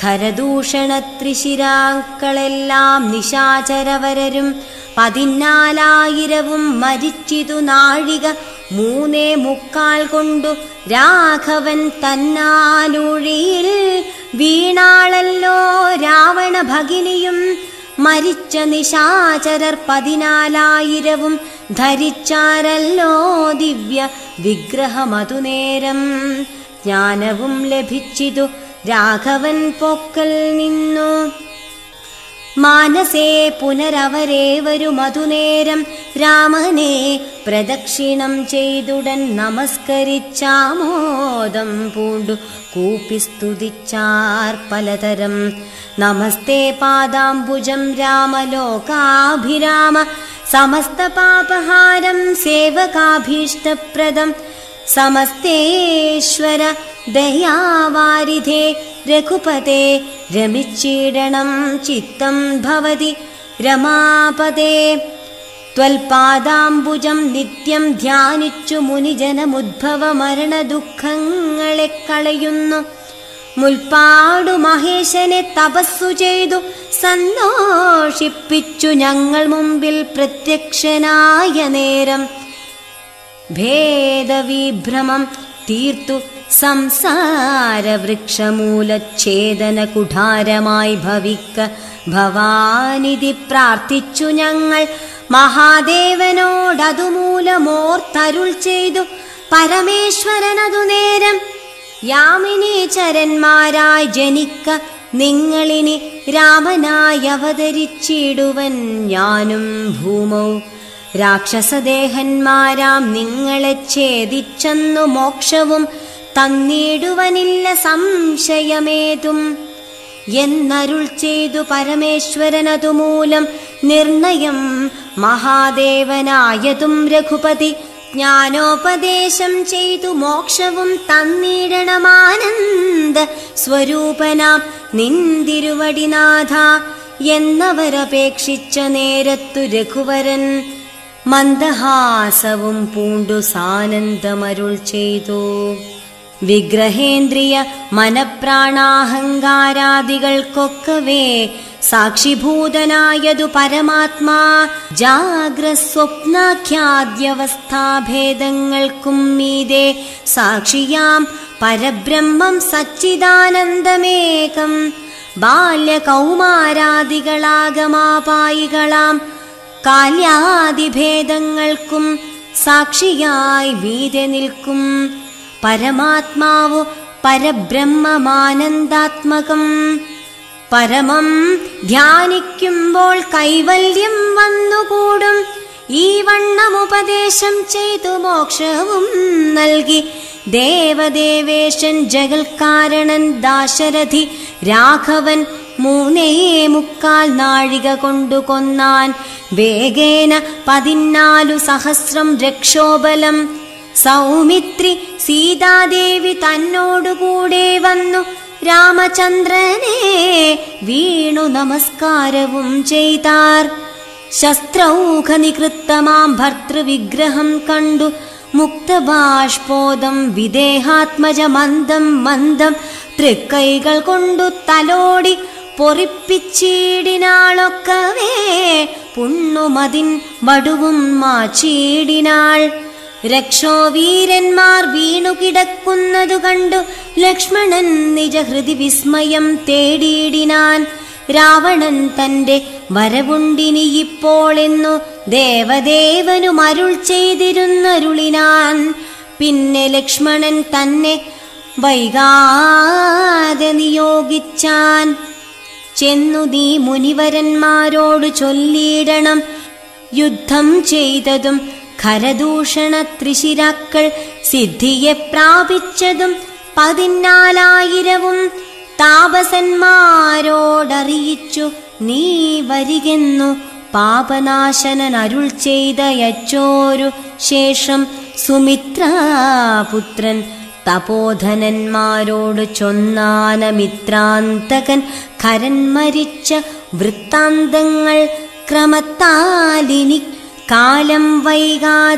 ഖരദൂഷണത്രിശിരാക്കളെല്ലാം നിശാചരവരരും പതിനാലായിരവും മരിച്ചിതു നാഴിക മൂന്നേ മുക്കാൽ കൊണ്ടു രാഘവൻ തന്നാലൂഴിയിൽ വീണാളല്ലോ രാവണ ഭഗിനിയും മരിച്ച നിശാചരർ പതിനാലായിരവും ധരിച്ചാരല്ലോ ദിവ്യ വിഗ്രഹമതു നേരം ജ്ഞാനവും ലഭിച്ചിതു രാഘവൻ പൊക്കൽ നിന്നു മാനസേ പുനരവരേവരുമതുനേരം രാമനെ പ്രദക്ഷിണം ചെയ്തുടൻ നമസ്കരിച്ചാമോദം പൂണ്ടു കൂപ്പിസ്തുതിച്ചാർ പലതരം നമസ്തേ പാദാംബുജം രാമലോകാഭിരാമ സമസ്ത പാപഹാരം സേവകാഭീഷ്ടപ്രദം സമസ്തേശ്വര ദയാവാരിധേ രഘുപതേ രമിച്ചിടണം ചിത്തം ഭവതി രമാപദേ ത്വൽപാദാംബുജം നിത്യം ധ്യാനിച്ചു മുനിജനമുദ്ഭവ മരണ ദുഃഖങ്ങളെ കളയുന്നു മുൽപ്പാടു മഹേശനെ തപസ്സു ചെയ്തു സന്തോഷിപ്പിച്ചു ഞങ്ങൾ മുമ്പിൽ പ്രത്യക്ഷനായ നേരം ഭേദവിഭ്രമം തീർത്തു സംസാരവൃക്ഷമൂലച്ഛേദന കുഠാരമായി ഭവിക്ക ഭവാനിധി പ്രാർത്ഥിച്ചു ഞങ്ങൾ മഹാദേവനോടതുമൂലമോർത്തരുൾ ചെയ്തു പരമേശ്വരനതു നേരം യാമിനീചരന്മാരായി ജനിക്ക നിങ്ങളിനി രാമനായി അവതരിച്ചിടുവൻ ഞാനും ഭൂമൗ രാക്ഷസദേഹന്മാരാം നിങ്ങളെ ഛേദിച്ചെന്നു മോക്ഷവും തന്നിടുവനില്ല സംശയമേതും എന്നരുൾ ചെയ്തു പരമേശ്വരനതുമൂലം നിർണയം മഹാദേവനായതും രഘുപതി ജ്ഞാനോപദേശം ചെയ്തു മോക്ഷവും തന്നിടണമാനന്ദ സ്വരൂപനാം നിന്തിരുവടിനാഥ എന്നവരപേക്ഷിച്ച നേരത്തു രഘുവരൻ മന്ദഹാസവും പൂണ്ടു സാനന്ദമരുൾ ചെയ്തു വിഗ്രഹേന്ദ്രിയ മനപ്രാണാഹങ്കാരാദികൾക്കൊക്കവേ സാക്ഷിഭൂതനായതു പരമാത്മാ ജാഗ്രസ്വപ്നാഖ്യാദ്യവസ്ഥാഭേദങ്ങൾക്കും മീതെ സാക്ഷിയാം പരബ്രഹ്മം സച്ചിദാനന്ദമേകം ബാല്യകൗമാരാദികളാഗമാപായികളാം കാല്യാദിഭേദങ്ങൾക്കും സാക്ഷിയായി വീതെ നിൽക്കും പരമാത്മാവു പരബ്രഹ്മമാനന്ദാത്മകം പരമം ധ്യാനിക്കുമ്പോൾ കൈവല്യം വന്നുകൂടും ഈ വണ്ണമുപദേശം ചെയ്തു മോക്ഷവും നൽകി ദേവദേവേശൻ ജഗൽക്കാരണൻ ദാശരഥി രാഘവൻ മൂന്നേ മുക്കാൽ നാഴിക കൊണ്ടു കൊന്നാൻ വേഗേന പതിനാലു സഹസ്രം രക്ഷോബലം സൗമിത്രി സീതാദേവി തന്നോടുകൂടെ വന്നു രാമചന്ദ്രനെ വീണു നമസ്കാരവും ചെയ്താർ ശസ്ത്രൗഘനികൃത്തമാം ഭർത്തൃവിഗ്രഹം കണ്ടു മുക്തബാഷ്പോദം വിദേഹാത്മജ മന്ദം മന്ദം തൃക്കൈകൾ കൊണ്ടു തലോടി പൊറിപ്പിച്ചിടിനാളൊക്കവേ പുണ്ണുമതിൻ വടുവും മാച്ചിടിനാൾ രക്ഷോവീരന്മാർ വീണുകിടക്കുന്നതു കണ്ടു ലക്ഷ്മണൻ നിജഹൃതി വിസ്മയം തേടിയിടിനാൻ രാവണൻ തന്റെ വരവുണ്ടിനിയിപ്പോളെന്നു ദേവദേവനു മരുൾ ചെയ്തിരുന്നരുളിനാൻ പിന്നെ ലക്ഷ്മണൻ തന്നെ വൈകാതെ നിയോഗിച്ചാൻ ചെന്നു നീ മുനിവരന്മാരോട് ചൊല്ലിയിടണം യുദ്ധം ചെയ്തതും ഖരദൂഷണ ത്രിശിരാക്കൾ സിദ്ധിയെ പ്രാപിച്ചതും പതിനാലായിരവും താപസന്മാരോടറിയിച്ചു നീ വരികെന്നു പാപനാശനൻ അരുൾ ചെയ്തയച്ചോരു ശേഷം സുമിത്രാപുത്രൻ തപോധനന്മാരോട് ചൊന്നാനമിത്രാന്തകൻ ഖരൻ മരിച്ച വൃത്താന്തങ്ങൾ ക്രമത്താലിനി കാലം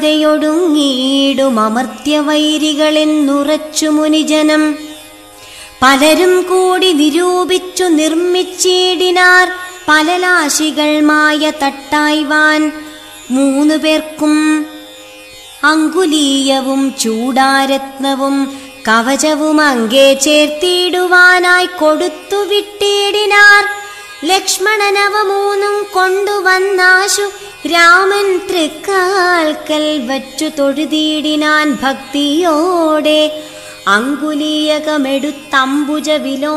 വൈകാതെയൊടുങ്ങിയിടും അമർത്യവൈരികളെന്നുറച്ചു മുനിജനം പലരും കൂടി നിരൂപിച്ചു നിർമ്മിച്ചിടിനാർ പലലാശികൾ തട്ടായ്വാൻ മൂന്നു പേർക്കും അങ്കുലീയവും ചൂടാരത്നവും കവചവും അങ്കേ ചേർത്തിടുവാനായി കൊടുത്തു വിട്ടിടിനാർ ലക്ഷ്മണനവ മൂന്നും കൊണ്ടുവന്നാശു രാമൻ തൃക്കാൽക്കൽ വച്ചു തൊഴുതിയിടിനാൻ ഭക്തിയോടെ അങ്കുലീയകമെടുത്തംബുജ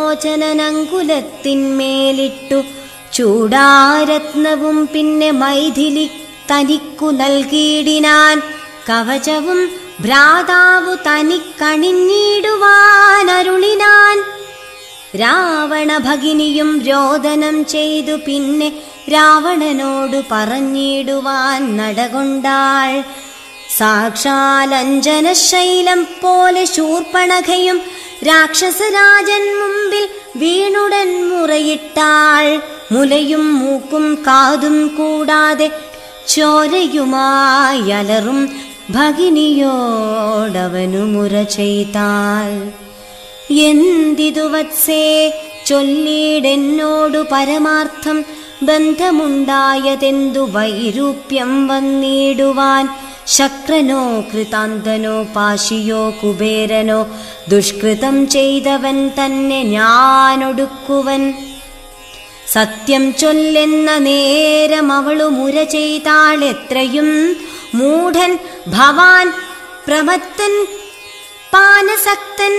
വിലോചനനങ്കുലത്തിന്മേലിട്ടു ചൂടാരത്നവും പിന്നെ മൈഥിലി തനിക്കു നൽകിയിടിനാൻ കവചവും ഭ്രാതാവു തനിക്കണിഞ്ഞിടുവാൻ അരുളിനാൻ രാവണ ഭഗിനിയും രോദനം ചെയ്തു പിന്നെ രാവണനോടു പറഞ്ഞിടുവാൻ നടകൊണ്ടാൾ സാക്ഷാലഞ്ജന ശൈലം പോലെ ശൂർപ്പണഖയും രാക്ഷസരാജൻ മുമ്പിൽ വീണുടൻ മുറയിട്ടാൾ മുലയും മൂക്കും കാതും കൂടാതെ ചോരയുമായി അലറും ഭഗിനിയോടവനു മുറ ചെയ്താൽ എന്തിതു വത്സേ ചൊല്ലിയിടെന്നോടു പരമാർത്ഥം ബന്ധമുണ്ടായതെന്തു വൈരൂപ്യം വന്നിടുവാൻ ശക്രനോ കൃതാന്തനോ പാശിയോ കുബേരനോ ദുഷ്കൃതം ചെയ്തവൻ തന്നെ ഞാനൊടുക്കുവൻ സത്യം ചൊല്ലെന്ന നേരം അവളു മുര ചെയ്താൾ എത്രയും മൂഢൻ ഭവാൻ പ്രമത്തൻ പാനസക്തൻ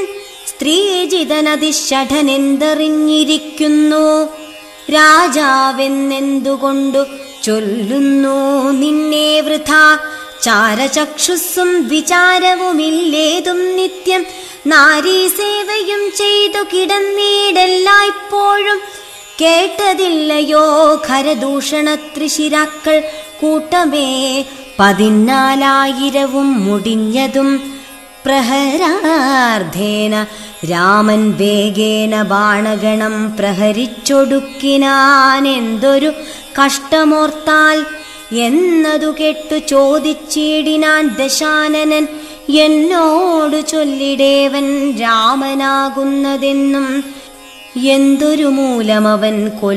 സ്ത്രീജിതനതിഷഠനെന്തറിഞ്ഞിരിക്കുന്നു രാജാവെന്നെന്തുകൊണ്ടു ചൊല്ലുന്നു നിന്നെ വൃഥ ചാരചക്ഷുസ്സും വിചാരവുമില്ലേതും നിത്യം നാരീസേവയും ചെയ്തു കിടന്നീടെല്ലായ്പ്പോഴും കേട്ടതില്ലയോ ഖരദൂഷണ ത്രിശിരാക്കൾ കൂട്ടമേ പതിനാലായിരവും മുടിഞ്ഞതും പ്രഹരാർദ്ധേന രാമൻ വേഗേന ബാണഗണം പ്രഹരിച്ചൊടുക്കിനാൻ എന്തൊരു കഷ്ടമോർത്താൽ എന്നതു കേട്ടു ചോദിച്ചിടിനാൻ ദശാനനൻ എന്നോടു ചൊല്ലിടേവൻ രാമനാകുന്നതെന്നും എന്തൊരു മൂലമവൻ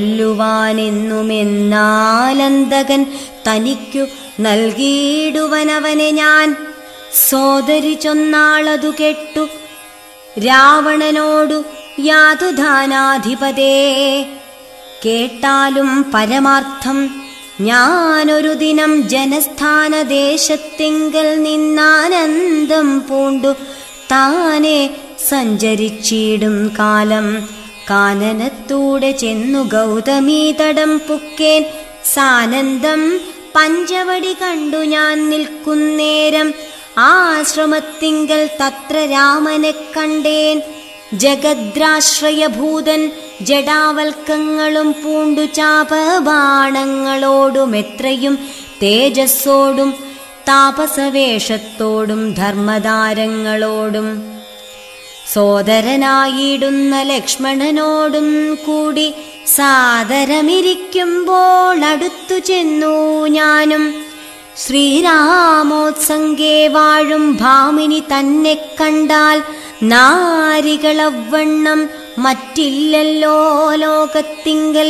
കൊല്ലുവാനെന്നുമെന്നാലന്തകൻ തനിക്കു നൽകിയിടുവനവനെ ഞാൻ സോദരി ചൊന്നാളതു കെട്ടു രാവണനോടു യാതുധാനാധിപതേ കേട്ടാലും പരമാർത്ഥം ഞാനൊരു ദിനം ജനസ്ഥാനദേശത്തിങ്കൽ നിന്നാനന്ദം പൂണ്ടു താനെ സഞ്ചരിച്ചിടും കാലം കാനനത്തൂടെ ചെന്നു ഗൗതമീ തടം പുക്കേൻ സാനന്ദം പഞ്ചവടി കണ്ടു ഞാൻ നിൽക്കുന്നേരം ആശ്രമത്തിങ്കൽ തത്ര രാമനെ കണ്ടേൻ ജഗദ്രാശ്രയഭൂതൻ ജഡാവൽക്കങ്ങളും പൂണ്ടു ചാപബാണങ്ങളോടും എത്രയും തേജസ്സോടും താപസവേഷത്തോടും ധർമ്മധാരങ്ങളോടും സോദരനായിടുന്ന ലക്ഷ്മണനോടും കൂടി സാദരമിരിക്കുമ്പോൾ അടുത്തു ചെന്നു ഞാനും ശ്രീരാമോത്സംഗേ വാഴും ഭാമിനി തന്നെ കണ്ടാൽ നാരികളവണ്ണം മറ്റില്ലല്ലോ ലോകത്തിങ്കൽ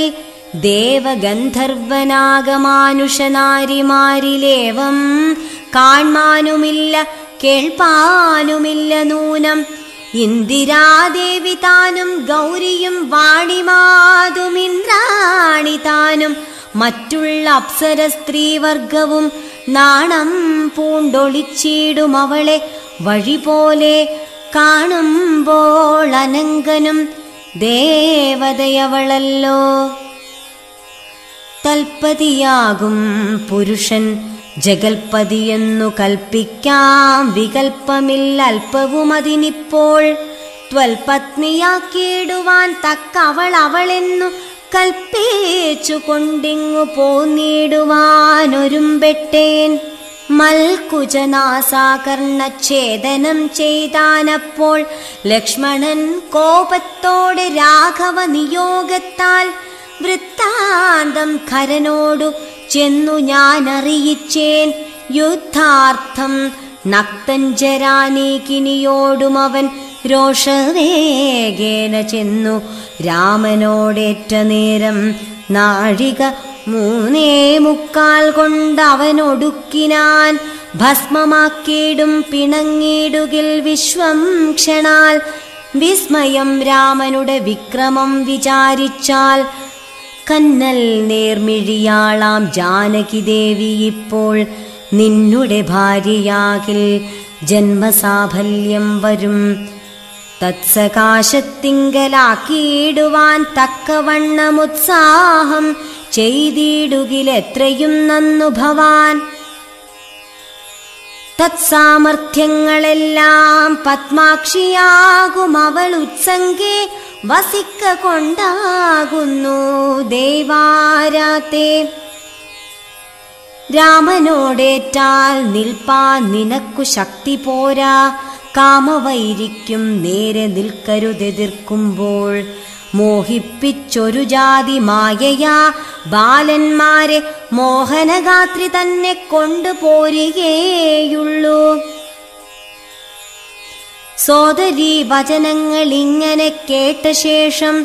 ദേവഗന്ധർവനാഗമാനുഷനാരിമാരിലേവം കാൺമാനുമില്ല കേൾപ്പാനുമില്ല നൂനം ഇന്ദിരാദേവി താനും ഗൗരിയും വാണിമാതും ഇന്ദ്രാണി താനും മറ്റുള്ള അപ്സര സ്ത്രീവർഗവും നാണം പൂണ്ടൊളിച്ചിടും അവളെ വഴി പോലെ കാണുമ്പോൾ അനങ്കനും ദേവതയവളല്ലോ തൽപതിയാകും പുരുഷൻ ജഗൽപതിയെന്നു കൽപ്പിക്കാം വികൽപ്പമില്ല അല്പവും അതിനിപ്പോൾ ത്വൽപത്നിയാക്കിയിടുവാൻ തക്കവൾ അവളെന്നു കൽപ്പിച്ചു കൊണ്ടിങ്ങു പോന്നിടുവാനൊരുമ്പെട്ടേൻ മൽക്കുജനാസാകർണച്ഛേദനം ചെയ്താനപ്പോൾ ലക്ഷ്മണൻ കോപത്തോടെ രാഘവ നിയോഗത്താൽ വൃത്താന്തം ഖരനോടു ചെന്നു ഞാൻ അറിയിച്ചേൻ യുദ്ധാർത്ഥം നക്തഞ്ചരാനീകിനിയോടും അവൻ രോഷവേഗേന ചെന്നു രാമനോടേറ്റ നേരം നാഴിക മൂന്നേ മുക്കാൽ കൊണ്ടവനൊടുക്കിനാൻ ഭസ്മമാക്കിയിടും പിണങ്ങിയിടുകിൽ വിശ്വം ക്ഷണാൽ വിസ്മയം രാമനുടെ വിക്രമം വിചാരിച്ചാൽ കന്നൽ നേർമിഴിയാളാം ജാനകി ദേവി ഇപ്പോൾ നിന്നുടെ ഭാര്യയാകിൽ ജന്മസാഫല്യം വരും തത്സകാശത്തിങ്കലാക്കിയിടുവാൻ തക്കവണ്ണമുത്സാഹം ചെയ്തിടുകിലെത്രയും നന്നു ഭവാൻ തത്സാമർഥ്യങ്ങളെല്ലാം പത്മാക്ഷിയാകും അവൾ ഉത്സംഗേ വസിക്ക കൊണ്ടാകുന്നു ദേവാരാത്തെ രാമനോടേറ്റാൽ നിൽപ്പാൻ നിനക്കു ശക്തി പോരാ കാമവൈരിക്കും നേരെ നിൽക്കരുതെതിർക്കുമ്പോൾ മോഹിപ്പിച്ചൊരു ജാതി മായയാ ബാലന്മാരെ മോഹനഗാത്രി തന്നെ കൊണ്ടുപോരുകയുള്ളൂ സോദരീ വചനങ്ങൾ ഇങ്ങനെ കേട്ട ശേഷം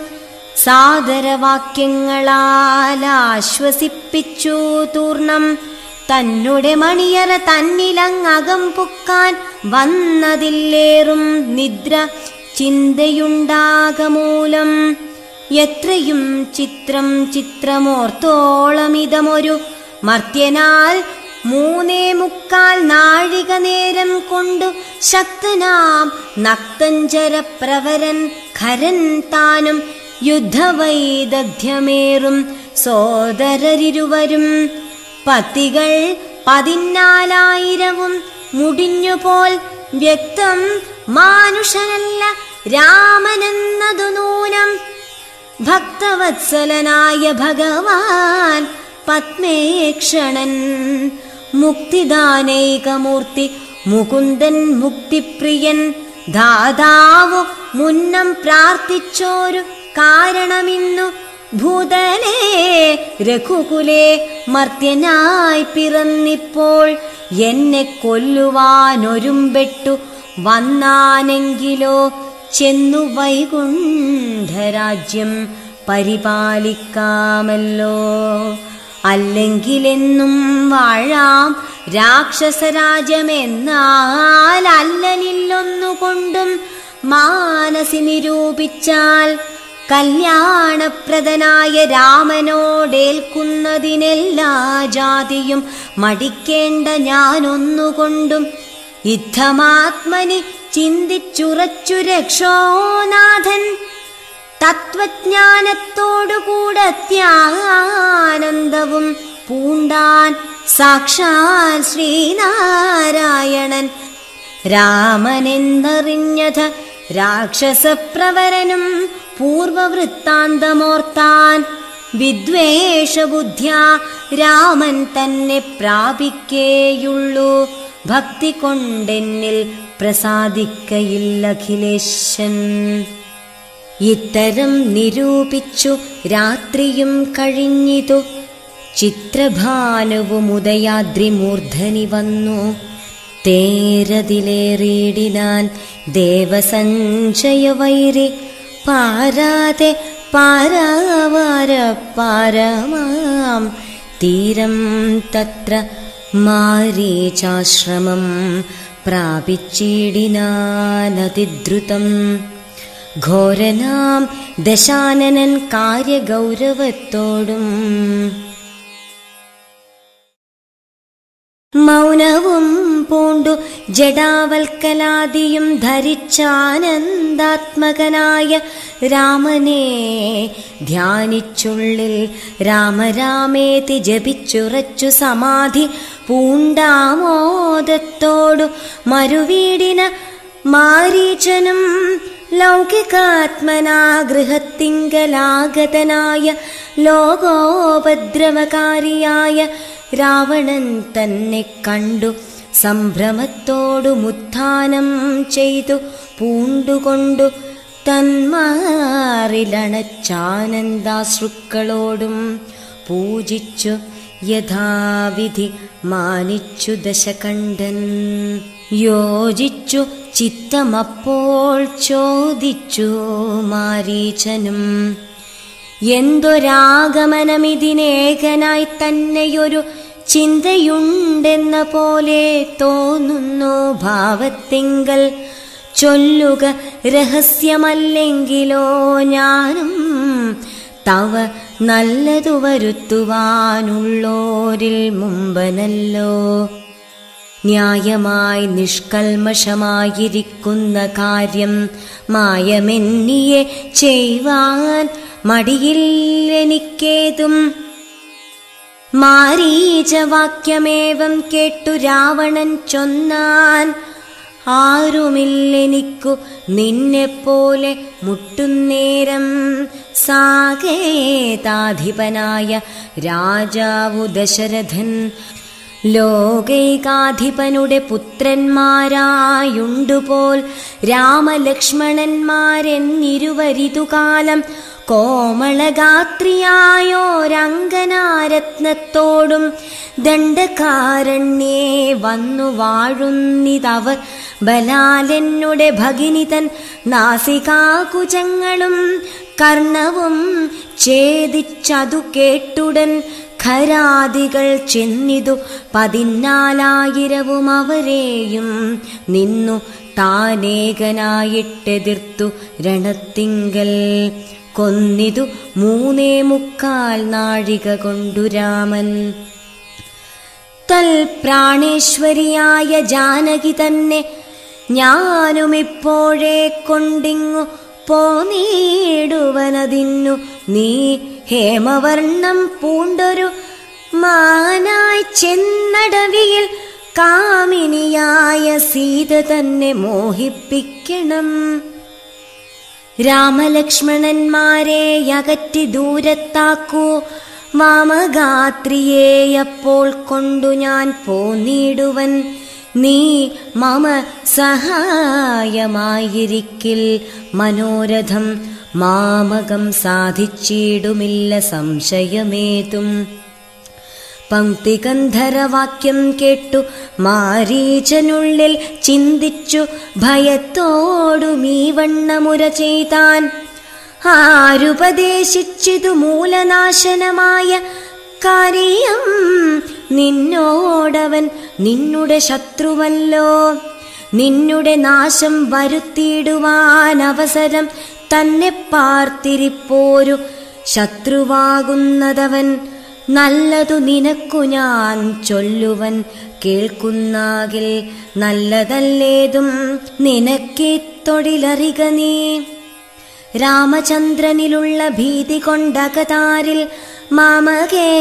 സാദരവാക്യങ്ങളാൽ ആശ്വസിപ്പിച്ചു തൂർണം തന്നെ മണിയറ തന്നിലങ്ങകം പുക്കാൻ വന്നതില്ലേറും നിദ്ര ചിന്തയുണ്ടാകമൂലം എത്രയും ചിത്രം ചിത്രമോർത്തോളമിതമൊരു മർത്യനാൽ മൂന്നേ മുക്കാൽ നാഴിക നേരം കൊണ്ടു ശക്തനാം നക്തഞ്ചരപ്രവരൻ ഖരൻ താനും യുദ്ധവൈദഗ്ധ്യമേറും സോദരരിരുവരും പത്തികൾ പതിനാലായിരവും മുടിഞ്ഞുപോൽ വ്യക്തം മാനുഷനല്ല രാമനെന്നതു നൂനം ഭക്തവത്സലനായ ഭഗവാൻ പത്മേക്ഷണൻ മുക്തിദാനൈകമൂർത്തി മുകുന്ദൻ മുക്തിപ്രിയൻ ദാതാവു മുന്നം പ്രാർത്ഥിച്ചോരു കാരണമിന്നു ഭൂതലേ രഘുകുലേ മർത്യനായി പിറന്നിപ്പോൾ എന്നെ കൊല്ലുവാനൊരുമ്പെട്ടു വന്നാനെങ്കിലോ ചെന്നു വൈകുണ്ഠരാജ്യം പരിപാലിക്കാമല്ലോ അല്ലെങ്കിലെന്നും വാഴാം രാക്ഷസരാജ്യമെന്നാൽ അല്ലനില്ലൊന്നുകൊണ്ടും മാനസി നിരൂപിച്ചാൽ കല്യാണപ്രദനായ രാമനോടേൽക്കുന്നതിനെല്ലാ ജാതിയും മടിക്കേണ്ട ഞാനൊന്നുകൊണ്ടും യുദ്ധമാത്മനി ചിന്തിച്ചുറച്ചു രക്ഷോനാഥൻ തത്വജ്ഞാനത്തോടുകൂടെ ത്യാനന്ദവും പൂണ്ടാൻ സാക്ഷാൽ ശ്രീനാരായണൻ രാമനെന്നറിഞ്ഞത് രാക്ഷസപ്രവരനും പൂർവവൃത്താന്തമോർത്താൻ വിദ്വേഷബുദ്ധ്യാ രാമൻ തന്നെ പ്രാപിക്കേയുള്ളൂ ഭക്തി കൊണ്ടെന്നിൽ പ്രസാദിക്കയില്ലഖിലേശൻ ഇത്തരം നിരൂപിച്ചു രാത്രിയും കഴിഞ്ഞിതു ചിത്രഭാനുവുമുദയാദ്രിമൂർധനി വന്നു തേരതിലേറിയിടിനാൻ ദേവസഞ്ചയവൈരി പാരാതെ പാരാവാര പാരമാം തീരം തത്ര മാരീചാശ്രമം പ്രാപിച്ചിടിനാനതിദ്രുതം ഘോരനാം ദശാനനൻ കാര്യഗൗരവത്തോടും മൗനവും പൂണ്ടു ജഡാവൽക്കലാദിയും ധരിച്ചാനന്ദാത്മകനായ രാമനെ ധ്യാനിച്ചുള്ളിൽ രാമരാമേതി ജപിച്ചുറച്ചു സമാധി പൂണ്ടാമോദത്തോടു മരുവീടിന മാരീചനും ലൗകികാത്മനാ ഗൃഹത്തിങ്കലാഗതനായ ലോകോപദ്രവകാരിയായ രാവണൻ തന്നെ കണ്ടു സംഭ്രമത്തോടു മുത്ഥാനം ചെയ്തു പൂണ്ടുകൊണ്ടു തന്മാറിലണച്ചാനന്ദാശ്രുക്കളോടും പൂജിച്ചു യഥാവിധി മാനിച്ചു ദശകണ്ഠൻ യോജിച്ചു ചിത്തമപ്പോൾ ചോദിച്ചു മാരീചനും എന്തൊരാഗമനമിതിനേകനായി തന്നെയൊരു ചിന്തയുണ്ടെന്ന പോലെ തോന്നുന്നു ഭാവത്തിങ്കൽ ചൊല്ലുക രഹസ്യമല്ലെങ്കിലോ ഞാനും തവ നല്ലതു വരുത്തുവാനുള്ളോരിൽ മുമ്പനല്ലോ ന്യായമായി നിഷ്കൽമഷമായിരിക്കുന്ന കാര്യം മായമെന്നിയെ ചെയ്യുവാൻ മടിയില്ലെനിക്കേതും മാരീചവാക്യമേവം കേട്ടു രാവണൻ ചൊന്നാൻ ആരുമില്ലെനിക്കു നിന്നെപ്പോലെ മുട്ടുന്നേരം സാകേതാധിപനായ രാജാവു ദശരഥൻ ലോകൈകാധിപനുടെ പുത്രന്മാരായുണ്ടുപോൽ രാമലക്ഷ്മണന്മാരെന്നിരുവരിതുകാലം കോമളഗാത്രിയായോരങ്കനാരത്നത്തോടും ദണ്ഡകാരണ്യേ വന്നു വാഴുന്നിതവർ ബലാലെന്നുടെ ഭഗിനിതൻ നാസികാകുചങ്ങളും കർണവും ഛേദിച്ചതു കേട്ടുടൻ ഖരാദികൾ ചെന്നിതു പതിനാലായിരവും അവരെയും നിന്നു താനേകനായിട്ടെതിർത്തു രണത്തിങ്കൽ കൊന്നിതു മൂന്നേ മുക്കാൽ നാഴിക കൊണ്ടു രാമൻ തൽ പ്രാണേശ്വരിയായ ജാനകി തന്നെ ഞാനുമിപ്പോഴേ കൊണ്ടിങ്ങു പോനീടുവനതിന്നു നീ ഹേമവർണം പൂണ്ടൊരു മാനായി ചെന്നടവിയിൽ കാമിനിയായ സീത തന്നെ മോഹിപ്പിക്കണം രാമലക്ഷ്മണന്മാരെ അകറ്റി ദൂരത്താക്കൂ വാമഗാത്രിയെ അപ്പോൾ കൊണ്ടു ഞാൻ പോന്നിടുവൻ നീ മമ സഹായമായിരിക്കിൽ മനോരഥം മാമകം സാധിച്ചിടുമില്ല സംശയമേതും പങ്ക്തികന്ധരവാക്യം കേട്ടു മാരീചനുള്ളിൽ ചിന്തിച്ചു ഭയത്തോടുമീ വണ്ണമുര ചെയ്താൻ ആരുപദേശിച്ചിതു മൂലനാശനമായ കാര്യം നിന്നോടവൻ നിന്നുടെ ശത്രുവല്ലോ നിന്നുടെ നാശം വരുത്തിയിടുവാൻ അവസരം തന്നെ പാർത്തിരിപ്പോരു ശത്രുവാകുന്നതവൻ നല്ലതു നിനക്കു ഞാൻ ചൊല്ലുവൻ കേൾക്കുന്നാകിൽ നല്ലതല്ലേതും നിനക്കീ തൊഴിലറിക നീ രാമചന്ദ്രനിലുള്ള ഭീതി കൊണ്ടകതാരിൽ മാമകേ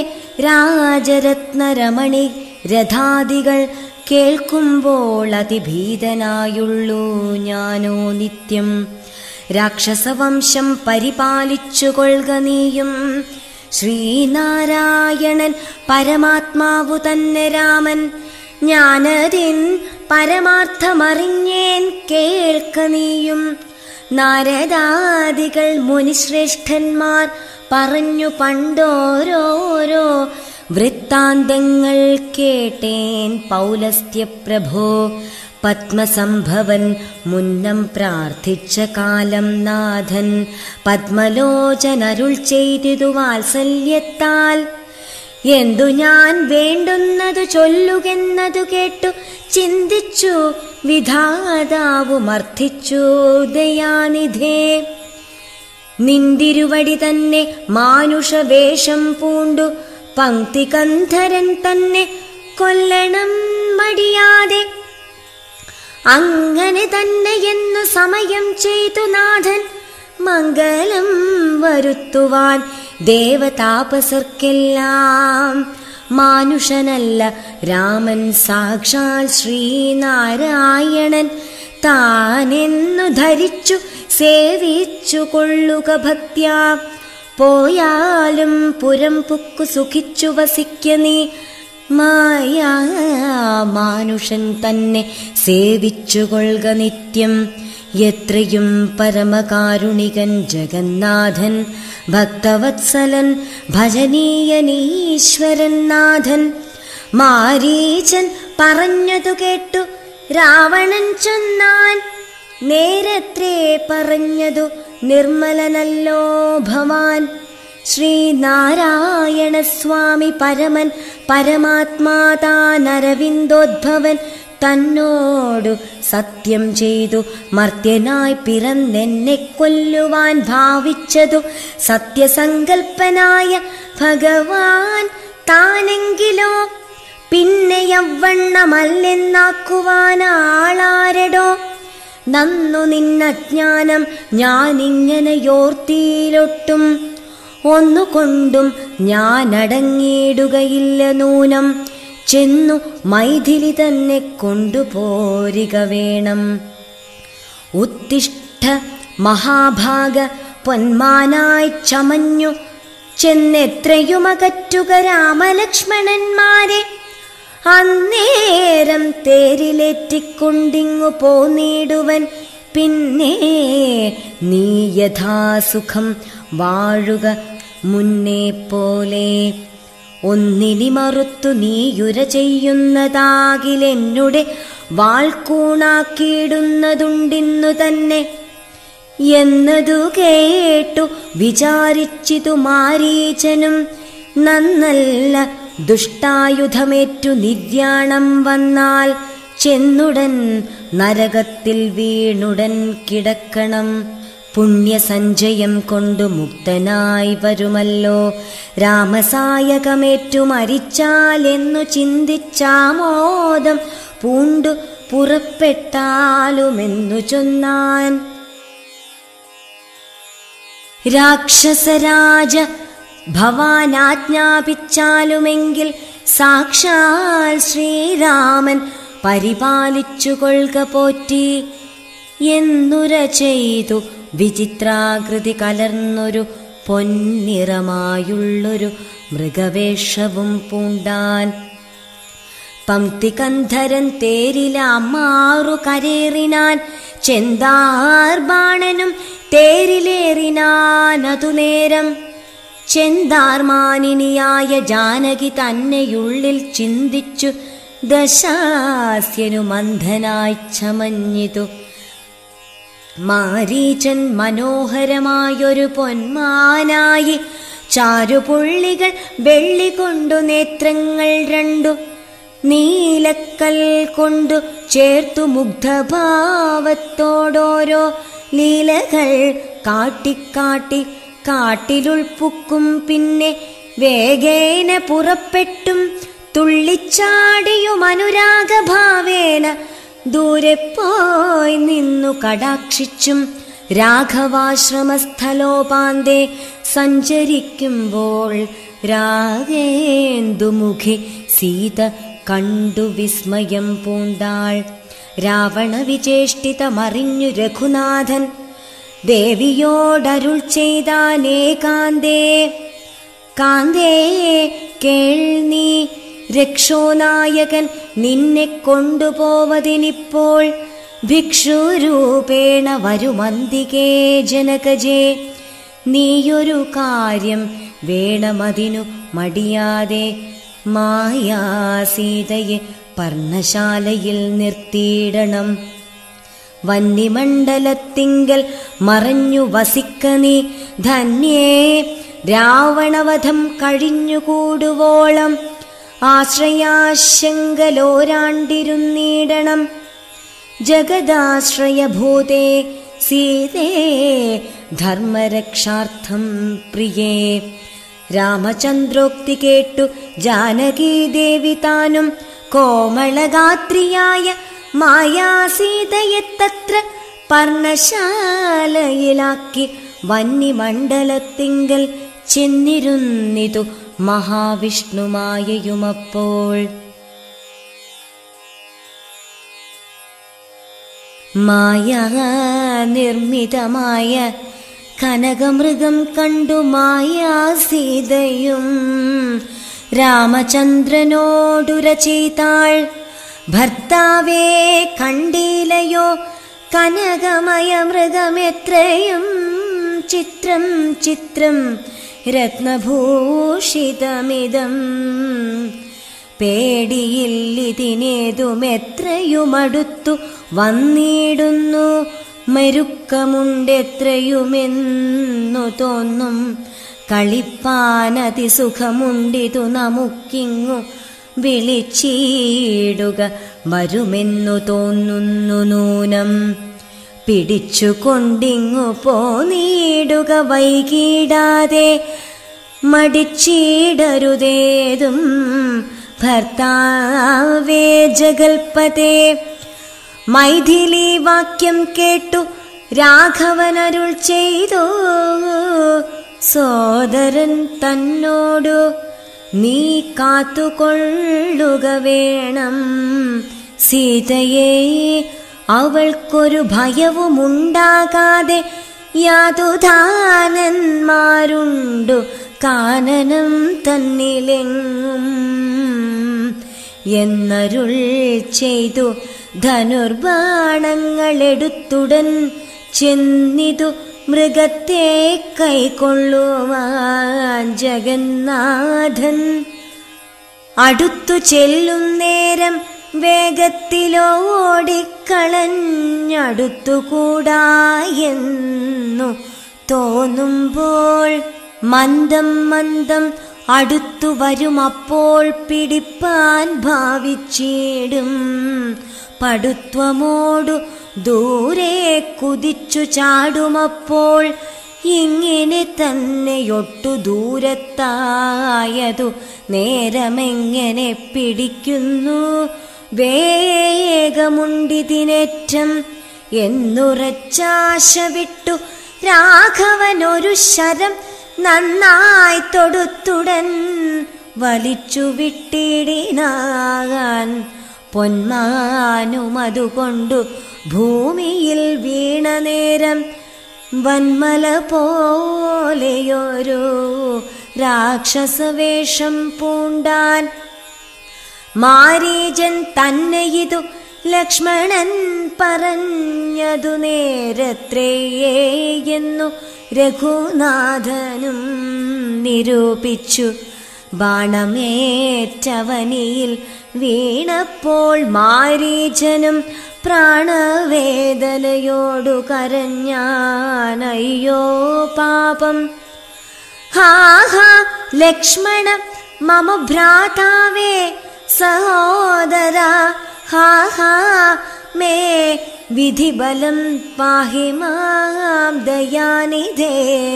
രാജരത്നരമണി രഥാദികൾ കേൾക്കുമ്പോൾ അതിഭീതനായുള്ളൂ ഞാനോ നിത്യം രാക്ഷസവംശം പരിപാലിച്ചു കൊള്ളുക നീയും ശ്രീനാരായണൻ പരമാത്മാവു തന്നെ രാമൻ ഞാനതിൻ പരമാർത്ഥമറിഞ്ഞേൻ കേൾക്ക നീയും നാരദാദികൾ മുനിശ്രേഷ്ഠന്മാർ പറഞ്ഞു പണ്ടോരോരോ വൃത്താന്തങ്ങൾ കേട്ടേൻ പൗലസ്ത്യപ്രഭോ പത്മസംഭവൻ മുന്നം പ്രാർത്ഥിച്ച കാലം നാഥൻ പത്മലോചനരുൾ ചെയ്തിതു വാത്സല്യത്താൽ എന്തു ഞാൻ വേണ്ടുന്നതു ചൊല്ലുകെന്നതു കേട്ടു ചിന്തിച്ചു വിധാതാവു മർദ്ദിച്ചു ദയാനിധേ നിന്തിരുവടി തന്നെ മാനുഷവേഷം പൂണ്ടു പങ്ക്തികന്ധരൻ തന്നെ കൊല്ലണം മടിയാതെ അങ്ങനെ തന്നെ എന്നു സമയം ചെയ്തു നാഥൻ മംഗലം വരുത്തുവാൻ ദേവതാപസർക്കെല്ലാം മാനുഷനല്ല രാമൻ സാക്ഷാൽ ശ്രീനാരായണൻ താനെന്നു ധരിച്ചു സേവിച്ചു കൊള്ളുക ഭക്ത്യാ പോയാലും പുരം പുക്കു സുഖിച്ചു വസിക്ക നീ മായാ മാനുഷൻ തന്നെ സേവിച്ചുകൊള്ളുക നിത്യം എത്രയും പരമകാരുണികൻ ജഗന്നാഥൻ ഭക്തവത്സലൻ ഭജനീയനീശ്വരൻ നാഥൻ മാരീചൻ പറഞ്ഞതു കേട്ടു രാവണൻ ചൊന്നാൻ നേരത്രേ പറഞ്ഞതു നിർമ്മലനല്ലോ ഭവാൻ ശ്രീനാരായണ സ്വാമി പരമൻ പരമാത്മാതാൻ അരവിന്ദോദ്ഭവൻ തന്നോടു സത്യം ചെയ്തു മർത്യനായി പിറന്നെന്നെ കൊല്ലുവാൻ ഭാവിച്ചതു സത്യസങ്കൽപ്പനായ ഭഗവാൻ താനെങ്കിലോ പിന്നെ യവണ്ണമല്ലെന്നാക്കുവാൻ ആളാരടോ നന്നു നിന്നജ്ഞാനം ഞാനിങ്ങനെയോർത്തിയിലൊട്ടും ഒന്നുകൊണ്ടും ഞാൻ അടങ്ങിയിടുകയില്ല നൂനം ചെന്നു മൈഥിലി തന്നെ കൊണ്ടുപോരിക വേണം ഉത്തിഷ്ഠ മഹാഭാഗ പൊന്മാനായി ചമഞ്ഞു ചെന്നെത്രയുമകറ്റുക രാമലക്ഷ്മണന്മാരെ അന്നേരം തേരിലേറ്റിക്കൊണ്ടിങ്ങു പോന്നിടുവൻ പിന്നെ നീ യഥാസുഖം വാഴുക മുന്നേ പോലെ ഒന്നിനി മറുത്തു നീയുര ചെയ്യുന്നതാകിലെന്നുടെ വാൾക്കൂണാക്കിയിടുന്നതുണ്ടിന്നു തന്നെ എന്നതു കേട്ടു വിചാരിച്ചിതു മാരീചനും നന്നല്ല ദുഷ്ടായുധമേറ്റു നിര്യാണം വന്നാൽ ചെന്നുടൻ നരകത്തിൽ വീണുടൻ കിടക്കണം പുണ്യസഞ്ചയം കൊണ്ടു മുക്തനായി വരുമല്ലോ രാമസായകമേറ്റു മരിച്ചാലെന്നു ചിന്തിച്ചാമോദം പൂണ്ടു പുറപ്പെട്ടാലുമെന്നു ചൊന്നാൻ രാക്ഷസരാജ ഭവാനാജ്ഞാപിച്ചാലുമെങ്കിൽ സാക്ഷാൽ ശ്രീരാമൻ പരിപാലിച്ചു കൊള്ളുക പോറ്റി എന്നുര ചെയ്തു വിചിത്രാകൃതി കലർന്നൊരു പൊന്നിറമായുള്ളൊരു മൃഗവേഷവും പൂണ്ടാൻ പങ്ക്തികന്ധരൻ തേരിലാമാറു കരേറിനാൻ ചെന്താർ ബാണനും തേരിലേറിനാൻ അതു നേരം ചെന്താർമാനിനിയായ ജാനകി തന്നെയുള്ളിൽ ചിന്തിച്ചു ദശാസ്യനു മന്ധനായി ചമഞ്ഞിതു മാരീചൻ മനോഹരമായൊരു പൊന്മാനായി ചാരുപുള്ളികൾ വെള്ളി കൊണ്ടു നേത്രങ്ങൾ രണ്ടു നീലക്കൽ കൊണ്ടു ചേർത്തു മുഗ്ധഭാവത്തോടോരോ ലീലകൾ കാട്ടിക്കാട്ടി കാട്ടിലുൾപ്പുക്കും പിന്നെ വേഗേന പുറപ്പെട്ടും തുള്ളിച്ചാടിയും അനുരാഗഭാവേന ദൂരെ പോയി നിന്നു കടാക്ഷിച്ചും രാഘവാശ്രമസ്ഥലോപാന്തേ സഞ്ചരിക്കുമ്പോൾ രാഗേന്ദുമുഖി സീത കണ്ടു വിസ്മയം പൂണ്ടാൾ രാവണ വിചേഷ്ടിതമറിഞ്ഞു രഘുനാഥൻ ദേവിയോടരുൾ ചെയ്താനേകാന്തേ കാന്തേ കേൾ നീ രക്ഷോനായകൻ നിന്നെ കൊണ്ടുപോവതിനിപ്പോൾ ഭിക്ഷുരൂപേണ വരുമന്തികേ ജനകജേ നീയൊരു കാര്യം വേണമതിനു മടിയാതെ മായാസീതയെ പർണശാലയിൽ നിർത്തിയിടണം വന്യമണ്ഡലത്തിങ്കൽ മറഞ്ഞു വസിക്ക നീ ധന്യേ രാവണവധം കഴിഞ്ഞുകൂടുവോളം ആശ്രയാശങ്കലോരാണ്ടിരുന്നീടണം ജഗദാശ്രയഭൂതേ സീതേ ധർമ്മരക്ഷാർത്ഥം പ്രിയേ രാമചന്ദ്രോക്തി കേട്ടു ജാനകീദേവി താനും കോമളഗാത്രിയായ മായാസീതയെ തത്ര പർണശാലയിലാക്കി വന്യമണ്ഡലത്തിങ്കൽ ചെന്നിരുന്നിതു മഹാവിഷ്ണുമായയുമപ്പോൾ മായാ നിർമ്മിതമായ കനകമൃഗം കണ്ടു മായാസീതയും രാമചന്ദ്രനോടുര ചെയ്താൾ ഭർത്താവേ കണ്ടീലയോ കനകമയ മൃഗമെത്രയും ചിത്രം ചിത്രം രത്നഭൂഷിതമിതം പേടിയില്ലിതിനേതുമെത്രയുമടുത്തു വന്നിടുന്നു മെരുക്കമുണ്ടെത്രയുമെന്നു തോന്നും കളിപ്പാനതിസുഖമുണ്ടിതു നമുക്കിങ്ങു വിളിച്ചിടുക വരുമെന്നു തോന്നുന്നു നൂനം പിടിച്ചുകൊണ്ടിങ്ങു പോനീടുക വൈകിടാതെ മടിച്ചിടരുതേതും ഭർത്താവേ ജഗൽപതേ മൈഥിലി വാക്യം കേട്ടു രാഘവനരുൾ ചെയ്തു സോദരൻ തന്നോടു നീ കാത്തുകൊള്ളുക വേണം സീതയെ അവൾക്കൊരു ഭയവുമുണ്ടാകാതെ യാതുദാനന്മാരുണ്ടു കാനനം തന്നിലെങ്ങും എന്നരുൾ ചെയ്തു ധനുർബാണങ്ങളെടുത്തുടൻ ചെന്നിതു മൃഗത്തെ കൈക്കൊള്ളുവാൻ ജഗന്നാഥൻ അടുത്തു ചെല്ലും നേരം വേഗത്തിലോടിക്കളഞ്ഞടുത്തുകൂടായെന്നു തോന്നുമ്പോൾ മന്ദം മന്ദം അടുത്തു വരുമപ്പോൾ പിടിപ്പാൻ ഭാവിച്ചിടും പടുത്വമോടു ദൂരെ കുതിച്ചു ചാടുമപ്പോൾ ഇങ്ങനെ തന്നെയൊട്ടു ദൂരത്തായതു നേരമെങ്ങനെ പിടിക്കുന്നു വേഗമുണ്ടിതിനേറ്റം എന്നുറച്ചാശ വിട്ടു രാഘവനൊരു ശരം നന്നായി തൊടുത്തുടൻ വലിച്ചു വിട്ടിടിനാകാൻ പൊന്മാനുമതുകൊണ്ടു ഭൂമിയിൽ വീണ നേരം വന്മല പോലെയൊരു രാക്ഷസവേഷം പൂണ്ടാൻ മാരീജൻ തന്നെ ഇതു ലക്ഷ്മണൻ പറഞ്ഞതു നേരത്രേയേ എന്നു രഘുനാഥനും നിരൂപിച്ചു ബാണമേറ്റവനിയിൽ വീണപ്പോൾ മാരീജനും പ്രാണവേദനയോടു കരഞ്ഞാനയ്യോ പാപം ഹാ ഹാ ലക്ഷ്മണ മമ ഭ്രാതാവേ സഹോദര ഹാ ഹാ മേ വിധിബലം പാഹി മാം ദയാനിധേ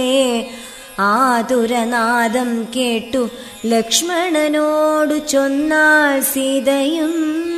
ആതുരനാദം കേട്ടു ലക്ഷ്മണനോടു ചൊന്നാൾ സീതയും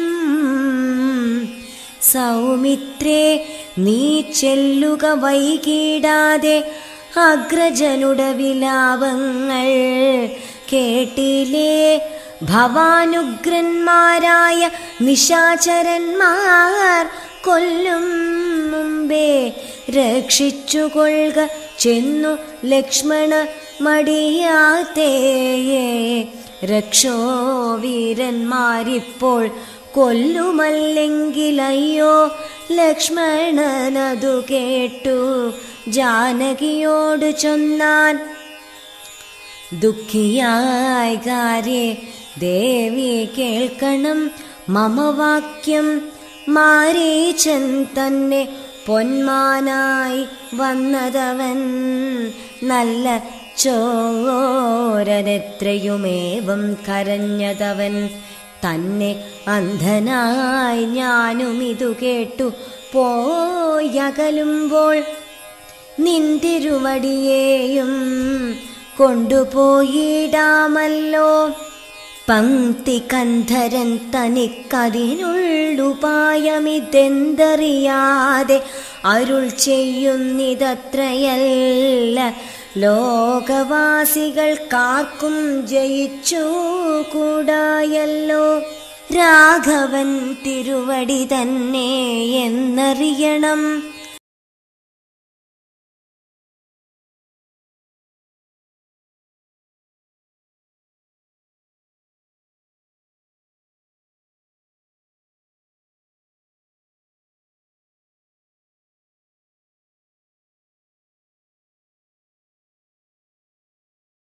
സൗമിത്രേ നീ ചെല്ലുക വൈകിടാതെ അഗ്രജനുടെ വിലാപങ്ങൾ കേട്ടിലേ ഭവാനുഗ്രന്മാരായ നിശാചരന്മാർ കൊല്ലും മുമ്പേ രക്ഷിച്ചുകൊള്ളുക ചെന്നു ലക്ഷ്മണ മടിയാത്തേയേ രക്ഷോ വീരന്മാരിപ്പോൾ കൊല്ലുമല്ലെങ്കിലയ്യോ ലക്ഷ്മണനതു കേട്ടു ജാനകിയോട് ചൊന്നാൻ ദുഃഖിയായ കാര്യേ ദേവി കേൾക്കണം മമ വാക്യം മാരീച്ചൻ തന്നെ പൊന്മാനായി വന്നതവൻ നല്ല ചോരനെത്രയുമേവം കരഞ്ഞതവൻ തന്നെ അന്ധനായി ഞാനും ഇതു കേട്ടു പോയകലുമ്പോൾ നിന്തിരുവടിയേയും കൊണ്ടുപോയിടാമല്ലോ പങ്ക്തി കന്ധരൻ തനിക്കതിനുള്ളുപായമിതെന്തറിയാതെ അരുൾ ചെയ്യുന്നിതത്രയല്ല ലോകവാസികൾക്കാർക്കും ജയിച്ചു കൂടായല്ലോ രാഘവൻ തിരുവടി തന്നെ എന്നറിയണം